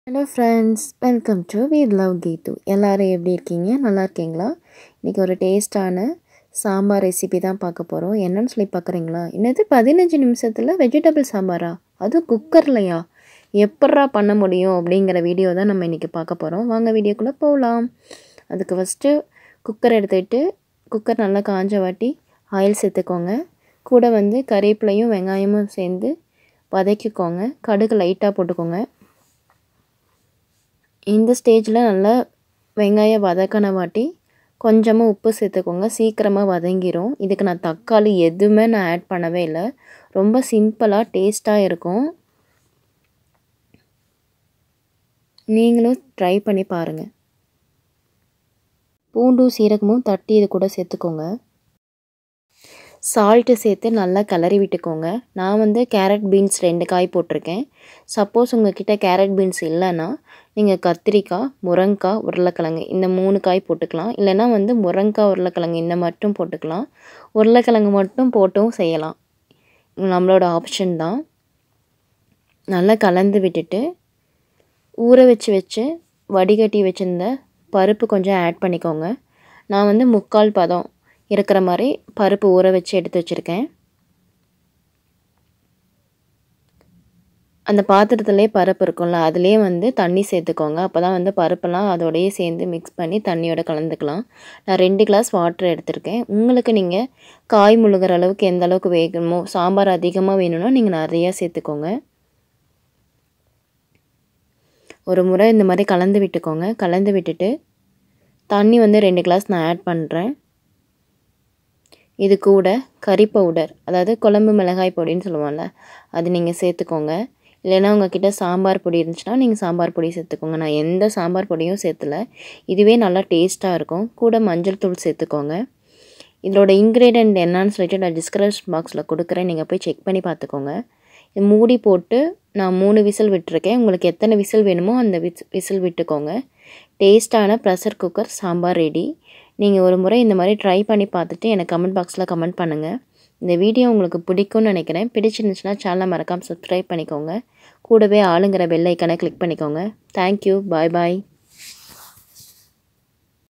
hello friends welcome to with love Keethu எல்லோரும் எப்படி இருக்கீங்க நல்லா இருக்கீங்களா இன்றைக்கி ஒரு டேஸ்ட்டான சாம்பார் ரெசிபி தான் பார்க்க போகிறோம் என்னன்னு சொல்லி பார்க்குறீங்களா என்னது பதினஞ்சு நிமிஷத்தில் வெஜிடபிள் சாம்பாரா அது குக்கர்லையா எப்பட்றா பண்ண முடியும் அப்படிங்கிற வீடியோ தான் நம்ம இன்றைக்கி பார்க்க போகிறோம் வாங்க வீடியோக்குள்ளே போகலாம் அதுக்கு ஃபஸ்ட்டு குக்கர் எடுத்துக்கிட்டு குக்கர் நல்லா காஞ்ச வாட்டி ஆயில் சேர்த்துக்கோங்க கூட வந்து கறிவேப்பிலையும் வெங்காயமும் சேர்ந்து வதக்கிக்கோங்க கடுகு லைட்டாக போட்டுக்கோங்க இந்த ஸ்டேஜில் நல்லா வெங்காயம் வதக்கின வாட்டி கொஞ்சமாக உப்பு சேர்த்துக்கோங்க சீக்கிரமாக வதங்கிரும் இதுக்கு நான் தக்காளி எதுவுமே நான் ஆட் பண்ணவே இல்லை ரொம்ப சிம்பிளாக டேஸ்ட்டாக இருக்கும் நீங்களும் ட்ரை பண்ணி பாருங்கள் பூண்டும் சீரகமும் தட்டி இது கூட சேர்த்துக்கோங்க சால்ட்டு சேர்த்து நல்லா கிளறி விட்டுக்கோங்க நான் வந்து கேரட் பீன்ஸ் ரெண்டு காய் போட்டிருக்கேன் சப்போஸ் உங்ககிட்ட கேரட் பீன்ஸ் இல்லைன்னா நீங்கள் கத்திரிக்காய் முருங்காய் உருளைக்கிழங்கு இந்த மூணு காய் போட்டுக்கலாம் இல்லைன்னா வந்து முருங்காய் உருளைக்கிழங்கு இந்த மட்டும் போட்டுக்கலாம் உருளைக்கிழங்கு மட்டும் போட்டும் செய்யலாம் நம்மளோட ஆப்ஷன் தான் நல்லா கலந்து விட்டுட்டு ஊற வச்சு வச்சு வடிகட்டி வச்சுருந்த பருப்பு கொஞ்சம் ஆட் பண்ணிக்கோங்க நான் வந்து முக்கால் பதம் இருக்கிற மாதிரி பருப்பு ஊற வச்சு எடுத்து வச்சுருக்கேன் அந்த பாத்திரத்துலேயே பருப்பு இருக்கும்ல அதுலேயே வந்து தண்ணி சேர்த்துக்கோங்க அப்போ தான் வந்து பருப்பெல்லாம் அதோடையே சேர்ந்து மிக்ஸ் பண்ணி தண்ணியோட கலந்துக்கலாம் நான் ரெண்டு கிளாஸ் வாட்டர் எடுத்திருக்கேன் உங்களுக்கு நீங்கள் காய் முழுகிற அளவுக்கு எந்த அளவுக்கு வேகணுமோ சாம்பார் அதிகமாக வேணும்னா நீங்கள் நிறையா சேர்த்துக்கோங்க ஒரு முறை இந்த மாதிரி கலந்து விட்டுக்கோங்க கலந்து விட்டுட்டு தண்ணி வந்து ரெண்டு கிளாஸ் நான் ஆட் பண்ணுறேன் இது கூட கறி பவுடர் அதாவது குழம்பு மிளகாய் பொடின்னு சொல்லுவோம்ல அது நீங்கள் சேர்த்துக்கோங்க இல்லைன்னா உங்ககிட்ட சாம்பார் பொடி இருந்துச்சுன்னா நீங்கள் சாம்பார் பொடி சேர்த்துக்கோங்க நான் எந்த சாம்பார் பொடியும் சேர்த்துல இதுவே நல்லா டேஸ்ட்டாக இருக்கும் கூட மஞ்சள் தூள் சேர்த்துக்கோங்க இதோட இன்க்ரீடியன்ட் என்னன்னு சொல்லிட்டு நான் டிஸ்கிரிப்ஷன் பாக்ஸில் கொடுக்குறேன் நீங்கள் போய் செக் பண்ணி பார்த்துக்கோங்க இது மூடி போட்டு நான் மூணு விசில் விட்டுருக்கேன் உங்களுக்கு எத்தனை விசில் வேணுமோ அந்த விஸ் விசில் விட்டுக்கோங்க டேஸ்ட்டான ப்ரெஷர் குக்கர் சாம்பார் ரெடி நீங்கள் ஒரு முறை இந்த மாதிரி ட்ரை பண்ணி பார்த்துட்டு எனக்கு கமெண்ட் பாக்ஸில் கமெண்ட் பண்ணுங்கள் இந்த வீடியோ உங்களுக்கு பிடிக்கும்னு நினைக்கிறேன் பிடிச்சிருந்துச்சுன்னா சேனலை மறக்காமல் சப்ஸ்கிரைப் பண்ணிக்கோங்க கூடவே ஆளுங்கிற பெல் ஐக்கனை கிளிக் பண்ணிக்கோங்க தேங்க்யூ பாய் பாய்